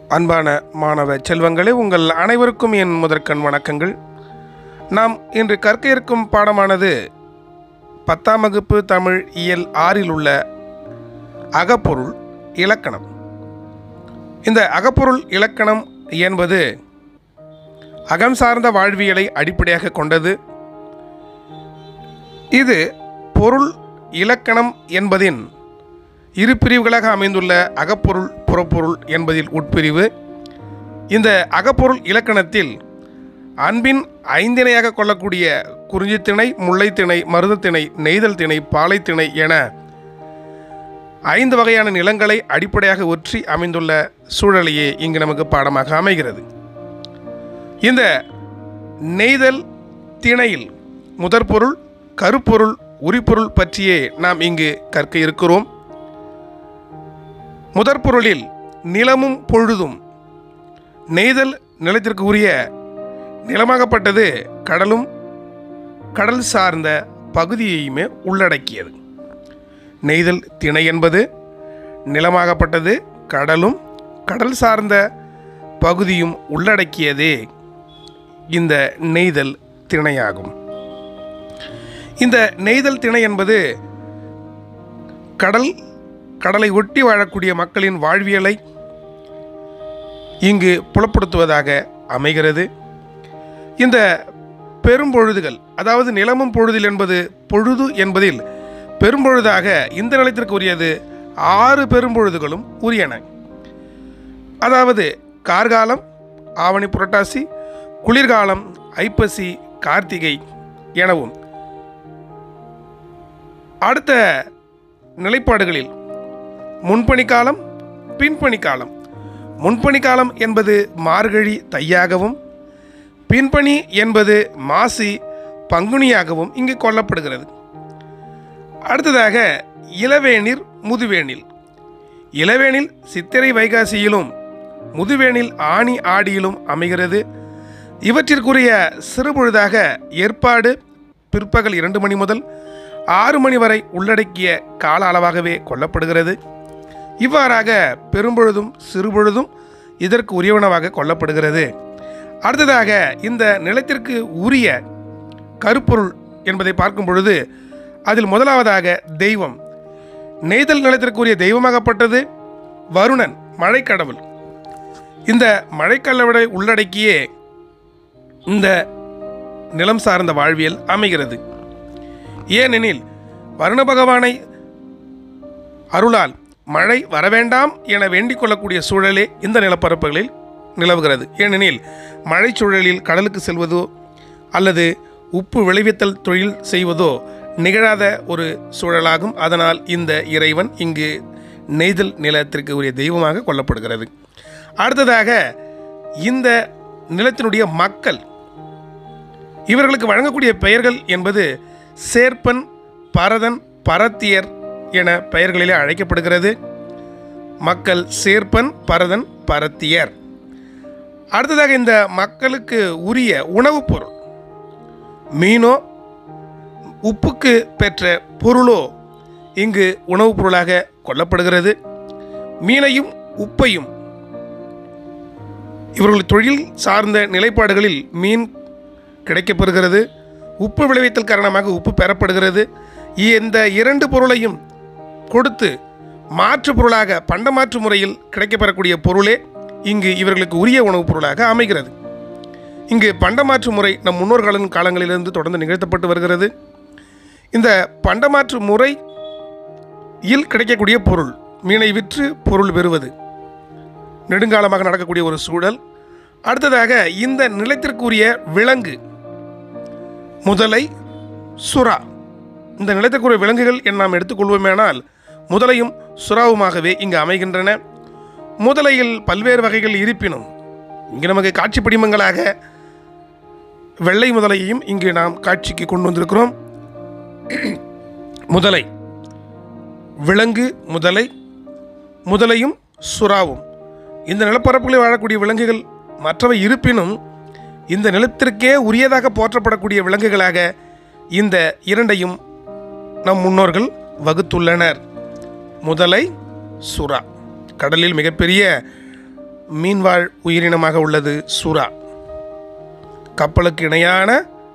அன்பான மாணவ செல்வங்களே உங்கள் அனைவருக்கும் என் முதற்கண் வணக்கங்கள் நாம் இன்று கற்க இருக்கும் பாடமானது பத்தாம் வகுப்பு தமிழ் இயல் ஆறில் உள்ள அகப்பொருள் இலக்கணம் இந்த அகப்பொருள் இலக்கணம் என்பது அகம் சார்ந்த வாழ்வியலை அடிப்படையாக கொண்டது இது பொருள் இலக்கணம் என்பதின் இரு பிரிவுகளாக அமைந்துள்ள அகப்பொருள் புறப்பொருள் என்பதில் உட்பிரிவு இந்த அகப்பொருள் இலக்கணத்தில் அன்பின் ஐந்திணையாக கொள்ளக்கூடிய குறிஞ்சித்திணை முல்லைத்திணை மருதத்திணை நெய்தல் திணை பாலைத்திணை என ஐந்து வகையான நிலங்களை அடிப்படையாக ஒற்றி அமைந்துள்ள சூழலையே இங்கு நமக்கு பாடமாக அமைகிறது இந்த நெய்தல் திணையில் முதற்பொருள் கருப்பொருள் உரிப்பொருள் பற்றியே நாம் இங்கு கற்க இருக்கிறோம் முதற்பொருளில் நிலமும் பொழுதும் நெய்தல் நிலத்திற்கு உரிய நிலமாகப்பட்டது கடலும் கடல் சார்ந்த பகுதியையுமே உள்ளடக்கியது நெய்தல் திணை என்பது நிலமாகப்பட்டது கடலும் கடல் சார்ந்த பகுதியும் உள்ளடக்கியதே இந்த நெய்தல் திணையாகும் இந்த நெய்தல் திணை என்பது கடல் கடலை ஒட்டி வாழக்கூடிய மக்களின் வாழ்வியலை இங்கு புலப்படுத்துவதாக அமைகிறது இந்த பெரும்பொழுதுகள் அதாவது நிலமும் பொழுதில் என்பது பொழுது என்பதில் பெரும்பொழுதாக இந்த நிலத்திற்கு உரியது ஆறு பெரும்பொழுதுகளும் உரியன அதாவது கார்காலம் ஆவணி புரட்டாசி குளிர்காலம் ஐப்பசி கார்த்திகை எனவும் அடுத்த நிலைப்பாடுகளில் முன்பணிக்காலம் பின்பணிக்காலம் முன்பணிக்காலம் என்பது மார்கழி தையாகவும் பின்பணி என்பது மாசி பங்குனியாகவும் இங்கு கொல்லப்படுகிறது அடுத்ததாக இளவேனில் முதுவேனில் இளவேனில் சித்திரை வைகாசியிலும் முதுவேனில் ஆணி ஆடியிலும் அமைகிறது இவற்றிற்குரிய சிறுபொழுதாக ஏற்பாடு பிற்பகல் இரண்டு மணி முதல் ஆறு மணி வரை உள்ளடக்கிய கால அளவாகவே கொல்லப்படுகிறது இவ்வாறாக பெரும்பொழுதும் சிறுபொழுதும் இதற்கு உரியவனவாக கொல்லப்படுகிறது அடுத்ததாக இந்த நிலத்திற்கு உரிய கருப்பொருள் என்பதை பார்க்கும் பொழுது அதில் முதலாவதாக தெய்வம் நெய்தல் நிலத்திற்குரிய தெய்வமாகப்பட்டது வருணன் மழைக்கடவுள் இந்த மழைக்கடவுளை உள்ளடக்கியே இந்த நிலம் சார்ந்த வாழ்வியல் அமைகிறது ஏனெனில் வருண பகவானை அருளால் மழை வரவேண்டாம் என வேண்டிக் கொள்ளக்கூடிய சூழலே இந்த நிலப்பரப்புகளில் நிலவுகிறது ஏனெனில் மழை சூழலில் கடலுக்கு செல்வதோ அல்லது உப்பு விளைவித்தல் தொழில் செய்வதோ நிகழாத ஒரு சூழலாகும் அதனால் இந்த இறைவன் இங்கு நெய்தல் நிலத்திற்கு உரிய தெய்வமாக கொல்லப்படுகிறது அடுத்ததாக இந்த நிலத்தினுடைய மக்கள் இவர்களுக்கு வழங்கக்கூடிய பெயர்கள் என்பது சேர்ப்பன் பரதன் பரத்தியர் என பெயர்களிலே அழைக்கப்படுகிறது மக்கள் சேர்ப்பன் பரதன் பரத்தியர் அடுத்ததாக இந்த மக்களுக்கு உரிய உணவுப் பொருள் மீனோ உப்புக்கு பெற்ற பொருளோ இங்கு உணவுப் பொருளாக கொல்லப்படுகிறது மீனையும் உப்பையும் இவர்கள் தொழில் சார்ந்த நிலைப்பாடுகளில் மீன் கிடைக்கப்பெறுகிறது உப்பு விளைவித்தல் காரணமாக உப்பு பெறப்படுகிறது இந்த இரண்டு பொருளையும் கொடுத்து மாற்று பொருளாக பண்டமாற்று முறையில் கிடைக்கப்பெறக்கூடிய பொருளே இங்கு இவர்களுக்கு உரிய உணவுப் பொருளாக அமைகிறது இங்கு பண்டமாற்று முறை நம் முன்னோர்களின் காலங்களிலிருந்து தொடர்ந்து நிகழ்த்தப்பட்டு வருகிறது இந்த பண்டமாற்று முறையில் கிடைக்கக்கூடிய பொருள் மீனை விற்று பொருள் பெறுவது நெடுங்காலமாக நடக்கக்கூடிய ஒரு சூழல் அடுத்ததாக இந்த நிலத்திற்குரிய விலங்கு முதலை சுறா இந்த நிலத்திற்குரிய விலங்குகள் என நாம் எடுத்துக்கொள்வோமேனால் முதலையும் சுறாவுமாகவே இங்கு அமைகின்றன முதலையில் பல்வேறு வகைகள் இருப்பினும் இங்கு நமக்கு காட்சி படிமங்களாக வெள்ளை முதலையையும் இங்கு நாம் காட்சிக்கு கொண்டு வந்திருக்கிறோம் முதலை விலங்கு முதலை முதலையும் சுறாவும் இந்த நிலப்பரப்புகளில் வாழக்கூடிய விலங்குகள் மற்றவை இருப்பினும் இந்த நிலத்திற்கே உரியதாக போற்றப்படக்கூடிய விலங்குகளாக இந்த இரண்டையும் நம் முன்னோர்கள் வகுத்துள்ளனர் முதலை சுறா கடலில் மிகப்பெரிய மீன்வாழ் உயிரினமாக உள்ளது சுறா கப்பலுக்கு இணையான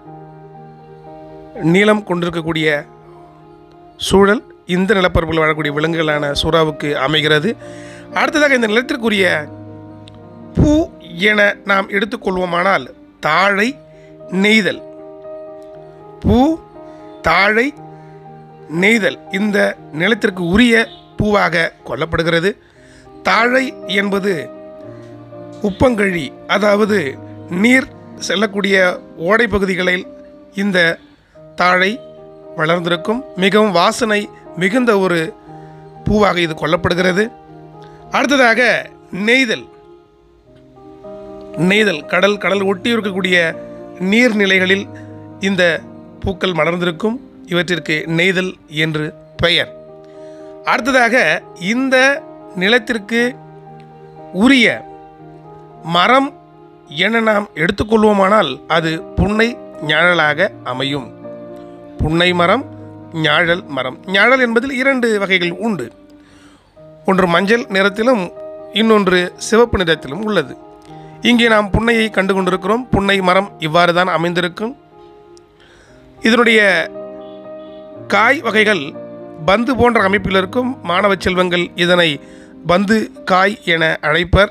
நீளம் கொண்டிருக்கக்கூடிய சூழல் இந்த நிலப்பரப்பில் வாழக்கூடிய விலங்குகளான சுறாவுக்கு அமைகிறது அடுத்ததாக இந்த நிலத்திற்குரிய பூ என நாம் எடுத்துக்கொள்வோமானால் தாழை நெய்தல் பூ தாழை நெய்தல் இந்த நிலத்திற்கு உரிய பூவாக கொல்லப்படுகிறது தாழை என்பது உப்பங்கழி அதாவது நீர் செல்லக்கூடிய ஓடை பகுதிகளில் இந்த தாழை வளர்ந்திருக்கும் மிகவும் வாசனை மிகுந்த ஒரு பூவாக இது கொல்லப்படுகிறது அடுத்ததாக நெய்தல் நெய்தல் கடல் கடல் ஒட்டி இருக்கக்கூடிய நீர்நிலைகளில் இந்த பூக்கள் மலர்ந்திருக்கும் இவற்றிற்கு நெய்தல் என்று பெயர் அடுத்ததாக இந்த நிலத்திற்கு உரிய மரம் என நாம் எடுத்துக்கொள்வோமானால் அது புன்னை ஞாழலாக அமையும் புன்னை மரம் ஞாழல் மரம் ஞாழல் என்பதில் இரண்டு வகைகள் உண்டு ஒன்று மஞ்சள் நிறத்திலும் இன்னொன்று சிவப்பு நிறத்திலும் உள்ளது இங்கே நாம் புன்னையை கண்டு கொண்டிருக்கிறோம் புன்னை மரம் இவ்வாறு தான் அமைந்திருக்கும் இதனுடைய காய் வகைகள் பந்து போன்ற அமைப்பில் இருக்கும் மாணவ செல்வங்கள் இதனை பந்து காய் என அழைப்பர்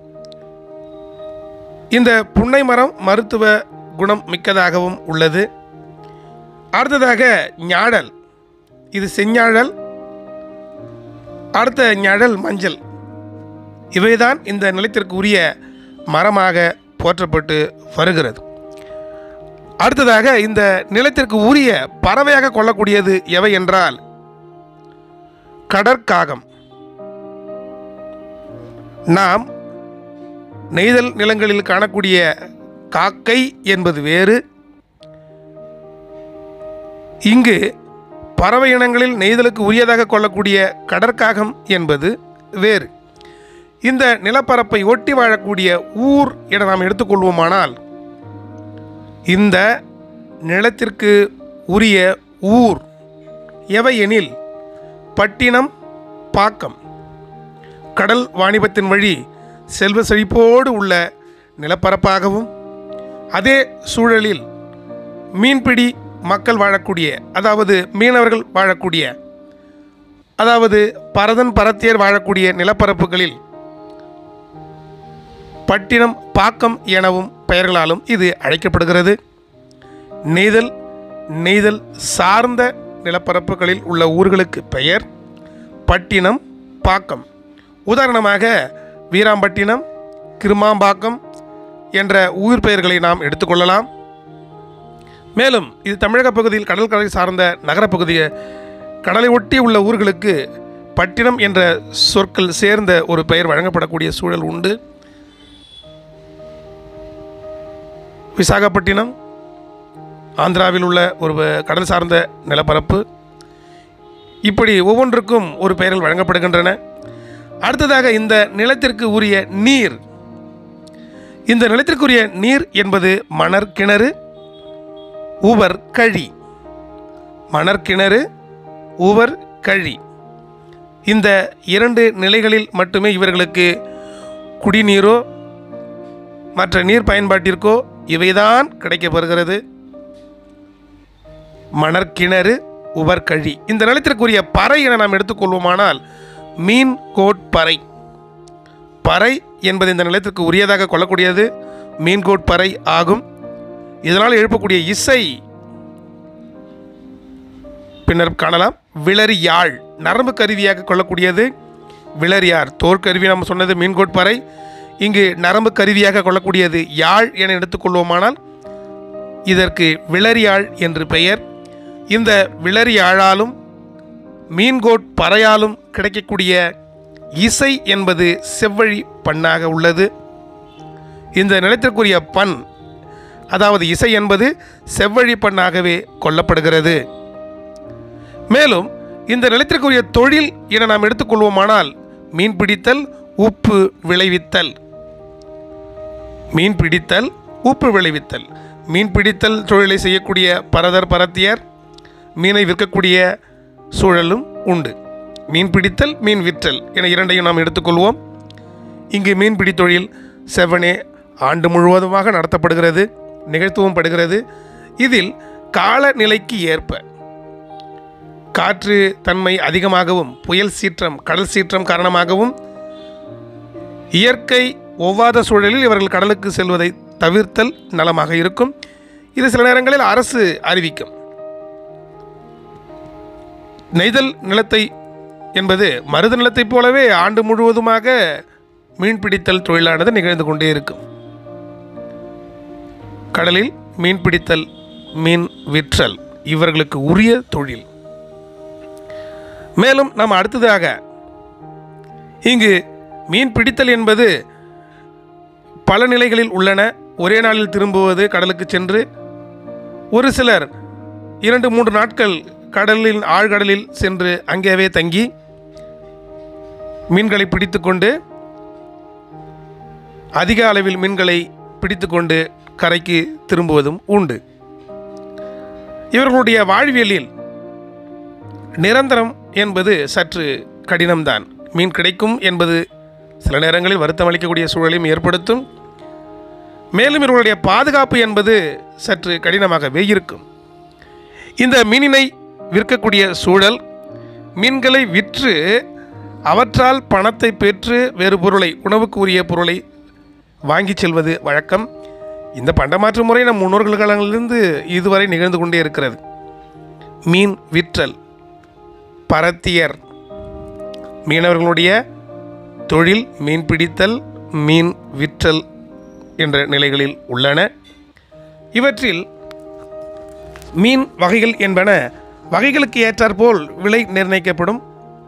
இந்த புன்னை மரம் மருத்துவ குணம் மிக்கதாகவும் உள்ளது அடுத்ததாக ஞாழல் இது செஞ்ஞாழல் அடுத்த ஞாழல் மஞ்சள் இவைதான் இந்த நிலத்திற்கு உரிய மரமாக போற்றப்பட்டு வருகிறது அடுத்ததாக இந்த நிலத்திற்கு உரிய பறவையாக கொள்ளக்கூடியது எவை என்றால் கடற்காகம் நாம் நெய்தல் நிலங்களில் காணக்கூடிய காக்கை என்பது வேறு இங்கு பறவை இனங்களில் நெய்தலுக்கு உரியதாக கொள்ளக்கூடிய கடற்காகம் என்பது வேறு இந்த நிலப்பரப்பை ஒட்டி வாழக்கூடிய ஊர் என நாம் எடுத்துக்கொள்வோமானால் இந்த நிலத்திற்கு உரிய ஊர் எவை எனில் பட்டினம் பாக்கம் கடல் வாணிபத்தின் வழி செல்வ செழிப்போடு உள்ள நிலப்பரப்பாகவும் அதே சூழலில் மீன்பிடி மக்கள் வாழக்கூடிய அதாவது மீனவர்கள் வாழக்கூடிய அதாவது பரதன் பரத்தியர் வாழக்கூடிய நிலப்பரப்புகளில் பட்டினம் பாக்கம் எனவும் பெயர்களாலும் இது அழைக்கப்படுகிறது நெய்தல் நெய்தல் சார்ந்த நிலப்பரப்புகளில் உள்ள ஊர்களுக்கு பெயர் பட்டினம் பாக்கம் உதாரணமாக வீராம்பட்டினம் கிருமாம்பாக்கம் என்ற ஊர் பெயர்களை நாம் எடுத்துக்கொள்ளலாம் மேலும் இது தமிழக பகுதியில் கடற்கரை சார்ந்த நகரப்பகுதியை கடலை ஒட்டி உள்ள ஊர்களுக்கு பட்டினம் என்ற சொற்கள் சேர்ந்த ஒரு பெயர் வழங்கப்படக்கூடிய சூழல் உண்டு விசாகப்பட்டினம் ஆந்திராவில் உள்ள ஒரு கடல் சார்ந்த நிலப்பரப்பு இப்படி ஒவ்வொன்றுக்கும் ஒரு பெயர்கள் வழங்கப்படுகின்றன அடுத்ததாக இந்த நிலத்திற்கு உரிய நீர் இந்த நிலத்திற்குரிய நீர் என்பது மணற்கிணறு உவர் கழி மணற்கிணறு உவர் கழி இந்த இரண்டு நிலைகளில் மட்டுமே இவர்களுக்கு குடிநீரோ மற்ற நீர் பயன்பாட்டிற்கோ இவைதான் கிடைக்கப்பெறுகிறது மணற்கிணறு உவர்கழி இந்த நிலத்திற்குரிய பறை என நாம் எடுத்துக்கொள்வோமானால் மீன் கோட் பறை பறை என்பது இந்த நிலத்திற்கு உரியதாக கொள்ளக்கூடியது மீன்கோட் பறை ஆகும் இதனால் எழுப்பக்கூடிய இசை பின்னர் காணலாம் விளரி யாழ் நரம்பு கருவியாக கொள்ளக்கூடியது விளரியார் தோற்கருவி நம்ம சொன்னது மீன்கோட் பறை இங்கு நரம்பு கருவியாக கொள்ளக்கூடியது யாழ் என எடுத்துக்கொள்வோமானால் இதற்கு விளரியாழ் என்று பெயர் இந்த விளரியாழாலும் மீன்கோட் பறையாலும் கிடைக்கக்கூடிய இசை என்பது செவ்வழி பண்ணாக உள்ளது இந்த நிலத்திற்குரிய பண் அதாவது இசை என்பது செவ்வழி பண்ணாகவே கொல்லப்படுகிறது மேலும் இந்த நிலத்திற்குரிய தொழில் என நாம் எடுத்துக்கொள்வோமானால் மீன் பிடித்தல் உப்பு விளைவித்தல் மீன் பிடித்தல் உப்பு விளைவித்தல் மீன் பிடித்தல் தொழிலை செய்யக்கூடிய பரதர் பரத்தியர் மீனை விற்கக்கூடிய சூழலும் உண்டு மீன் பிடித்தல் மீன் விற்றல் என இரண்டையும் நாம் எடுத்துக்கொள்வோம் இங்கு மீன்பிடி தொழில் செவ்வனே ஆண்டு முழுவதுமாக நடத்தப்படுகிறது நிகழ்த்தவும் படுகிறது இதில் காலநிலைக்கு ஏற்ப காற்று தன்மை அதிகமாகவும் புயல் சீற்றம் கடல் சீற்றம் காரணமாகவும் இயற்கை ஒவ்வாத சூழலில் இவர்கள் கடலுக்கு செல்வதை தவிர்த்தல் நலமாக இருக்கும் இது சில நேரங்களில் அரசு அறிவிக்கும் நெய்தல் நிலத்தை என்பது மருத நிலத்தைப் போலவே ஆண்டு முழுவதுமாக மீன்பிடித்தல் தொழிலானது நிகழ்ந்து கொண்டே இருக்கும் கடலில் மீன்பிடித்தல் மீன் விற்றல் இவர்களுக்கு உரிய தொழில் மேலும் நாம் அடுத்ததாக இங்கு மீன் பிடித்தல் என்பது பல நிலைகளில் உள்ளன ஒரே நாளில் திரும்புவது கடலுக்கு சென்று ஒரு சிலர் இரண்டு மூன்று நாட்கள் கடலில் ஆழ்கடலில் சென்று அங்கேவே தங்கி மீன்களை பிடித்துக்கொண்டு அதிக அளவில் மீன்களை பிடித்துக்கொண்டு கரைக்கு திரும்புவதும் உண்டு இவர்களுடைய வாழ்வியலில் நிரந்தரம் என்பது சற்று கடினம்தான் மீன் கிடைக்கும் என்பது சில நேரங்களில் வருத்தம் அளிக்கக்கூடிய சூழலையும் ஏற்படுத்தும் மேலும் இவர்களுடைய பாதுகாப்பு என்பது சற்று கடினமாகவே இருக்கும் இந்த மீனினை விற்கக்கூடிய சூழல் மீன்களை விற்று அவற்றால் பணத்தை பெற்று வேறு பொருளை உணவுக்கு உரிய பொருளை வாங்கி செல்வது வழக்கம் இந்த பண்டமாற்று முறை நம் முன்னோர்கள் காலங்களிலிருந்து இதுவரை நிகழ்ந்து கொண்டே இருக்கிறது மீன் விற்றல் பரத்தியர் மீனவர்களுடைய தொழில் மீன் பிடித்தல் மீன் விற்றல் என்ற நிலைகளில் உள்ளன இவற்றில் மீன் வகைகள் என்பன வகைகளுக்கு ஏற்றாற்போல் விலை நிர்ணயிக்கப்படும்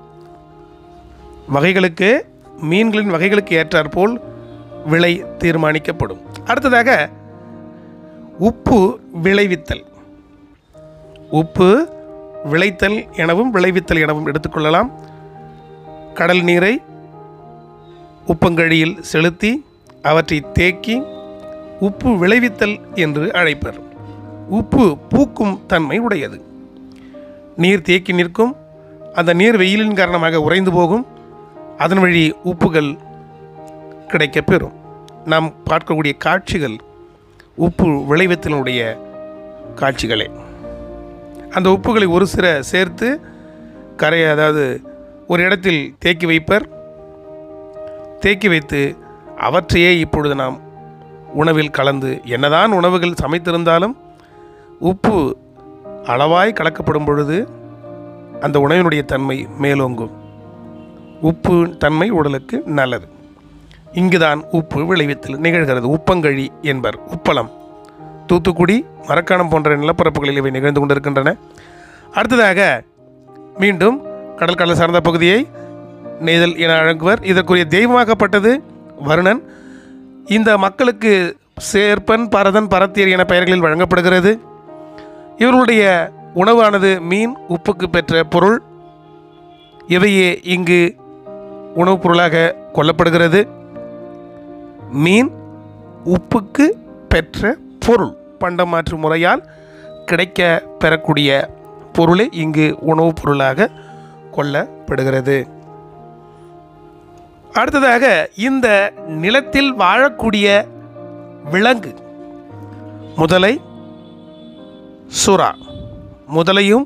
வகைகளுக்கு மீன்களின் வகைகளுக்கு ஏற்றாற்போல் விலை தீர்மானிக்கப்படும் அடுத்ததாக உப்பு விளைவித்தல் உப்பு விளைத்தல் எனவும் விளைவித்தல் எனவும் எடுத்துக்கொள்ளலாம் கடல் நீரை உப்பங்கழியில் செலுத்தி அவற்றை தேக்கி உப்பு விளைவித்தல் என்று அழைப்பர் உப்பு பூக்கும் தன்மை உடையது நீர் தேக்கி நிற்கும் அந்த நீர் வெயிலின் காரணமாக உறைந்து போகும் அதன் வழி உப்புகள் கிடைக்கப் பெறும் நாம் பார்க்கக்கூடிய காட்சிகள் உப்பு விளைவித்தலினுடைய காட்சிகளே அந்த உப்புகளை ஒரு சில சேர்த்து கரை அதாவது ஒரு இடத்தில் தேக்கி வைப்பர் தேக்கி வைத்து அவற்றையே இப்பொழுது நாம் உணவில் கலந்து என்னதான் உணவுகள் சமைத்திருந்தாலும் உப்பு அளவாய் கலக்கப்படும் பொழுது அந்த உணவினுடைய தன்மை மேலோங்கும் உப்பு தன்மை உடலுக்கு நல்லது இங்குதான் உப்பு விளைவித்தல் நிகழ்கிறது உப்பங்கழி என்பர் உப்பளம் தூத்துக்குடி மரக்காணம் போன்ற நிலப்பரப்புகளில் இவை நிகழ்ந்து கொண்டிருக்கின்றன அடுத்ததாக மீண்டும் கடல் கடல் சார்ந்த பகுதியை நெய்தல் என அழகுவர் இதற்குரிய தெய்வமாக்கப்பட்டது வருணன் இந்த மக்களுக்கு சேர்ப்பன் பரதன் பரத்தியர் என பெயர்களில் வழங்கப்படுகிறது இவர்களுடைய உணவானது மீன் உப்புக்கு பெற்ற பொருள் இவையே இங்கு உணவுப் பொருளாக கொல்லப்படுகிறது மீன் உப்புக்கு பெற்ற பொருள் பண்டமாற்று முறையால் கிடைக்க பெறக்கூடிய பொருளே இங்கு உணவுப் பொருளாக கொல்லப்படுகிறது அடுத்ததாக இந்த நிலத்தில் வாழக்கூடிய விலங்கு முதலை சுறா முதலையும்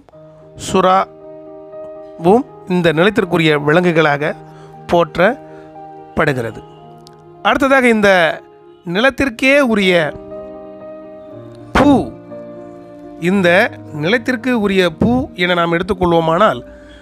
சுறாவும் இந்த நிலத்திற்குரிய விலங்குகளாக போற்றப்படுகிறது அடுத்ததாக இந்த நிலத்திற்கே உரிய பூ இந்த நிலத்திற்கு உரிய பூ என நாம் எடுத்துக்கொள்வோமானால்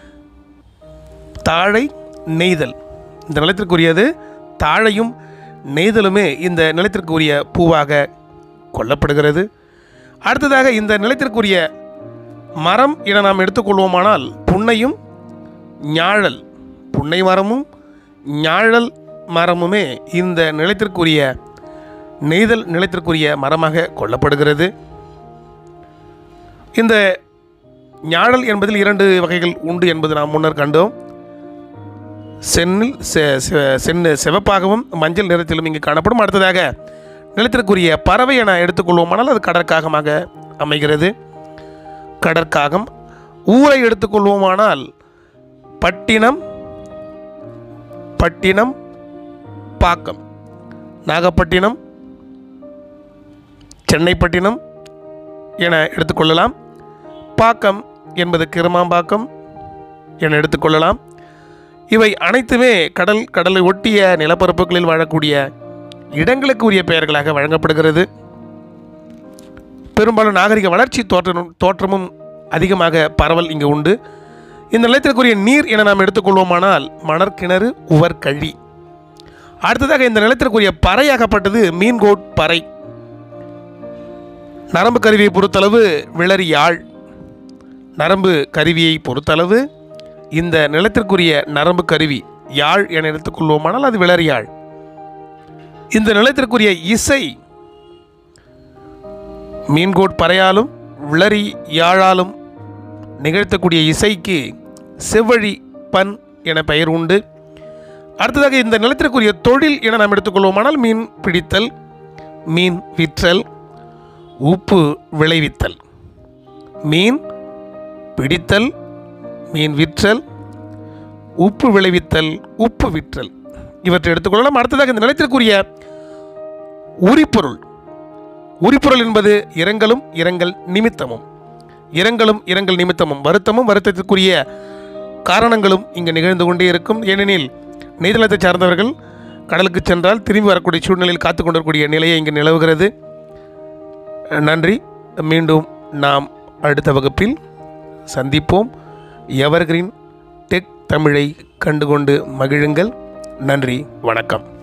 தாழை நெய்தல் இந்த நிலத்திற்குரியது தாழையும் நெய்தலுமே இந்த நிலத்திற்குரிய பூவாக கொல்லப்படுகிறது அடுத்ததாக இந்த நிலத்திற்குரிய மரம் என நாம் எடுத்துக்கொள்வோமானால் புன்னையும் ஞாழல் புன்னை மரமும் ஞாழல் மரமுமே இந்த நிலத்திற்குரிய நெய்தல் நிலத்திற்குரிய மரமாக கொல்லப்படுகிறது இந்த ஞாழல் என்பதில் இரண்டு வகைகள் உண்டு என்பது நாம் முன்னர் கண்டோம் சென்னில் செ- செ- சென்னு சிவப்பாகவும் மஞ்சள் நிறத்திலும் இங்கு காணப்படும் அடுத்ததாக நிலத்திற்குரிய பறவை என எடுத்துக்கொள்வோமானால் அது கடற்காகமாக அமைகிறது கடற்காகம் ஊரை எடுத்துக்கொள்வோமானால் பட்டினம் பட்டினம் பாக்கம் நாகப்பட்டினம் சென்னைப்பட்டினம் என எடுத்துக்கொள்ளலாம் பாக்கம் என்பது கிருமாம்பாக்கம் என எடுத்துக்கொள்ளலாம் இவை அனைத்துமே கடல் கடலை ஒட்டிய நிலப்பரப்புகளில் வாழக்கூடிய இடங்களுக்கு உரிய பெயர்களாக வழங்கப்படுகிறது பெரும்பாலும் நாகரிக வளர்ச்சி தோற்றமும் தோற்றமும் அதிகமாக பரவல் இங்கு உண்டு இந்த நிலத்திற்குரிய நீர் என நாம் எடுத்துக்கொள்வோமானால் மணற்கிணறு உவர் கழி அடுத்ததாக இந்த நிலத்திற்குரிய பறையாகப்பட்டது மீன்கோட் பறை நரம்பு கருவியை பொறுத்தளவு விளரி யாழ் நரம்பு கருவியை பொறுத்தளவு இந்த நிலத்திற்குரிய நரம்பு கருவி யாழ் என எடுத்துக்கொள்வோமானால் அது விளரி யாழ் இந்த நிலத்திற்குரிய இசை மீன்கோட் பறையாலும் விளரி யாழாலும் நிகழ்த்தக்கூடிய இசைக்கு செவ்வழி பண் என பெயர் உண்டு அடுத்ததாக இந்த நிலத்திற்குரிய தொழில் என நாம் எடுத்துக்கொள்வோமானால் மீன் பிடித்தல் மீன் விற்றல் உப்பு விளைவித்தல் மீன் பிடித்தல் மீன் விற்றல் உப்பு விளைவித்தல் உப்பு விற்றல் இவற்றை எடுத்துக்கொள்ளலாம் அடுத்ததாக இந்த நிலத்திற்குரிய உரிப்பொருள் உரிப்பொருள் என்பது இரங்கலும் இரங்கல் நிமித்தமும் இரங்கலும் இரங்கல் நிமித்தமும் வருத்தமும் வருத்தத்திற்குரிய காரணங்களும் இங்கு நிகழ்ந்து கொண்டே இருக்கும் ஏனெனில் நீதளத்தை சார்ந்தவர்கள் கடலுக்கு சென்றால் திரும்பி வரக்கூடிய சூழ்நிலையில் காத்து கொண்டிருக்கக்கூடிய நிலையை இங்கு நிலவுகிறது நன்றி மீண்டும் நாம் அடுத்த வகுப்பில் சந்திப்போம் எவர்கிரீன் டெக் தமிழை கண்டுகொண்டு மகிழுங்கள் நன்றி வணக்கம்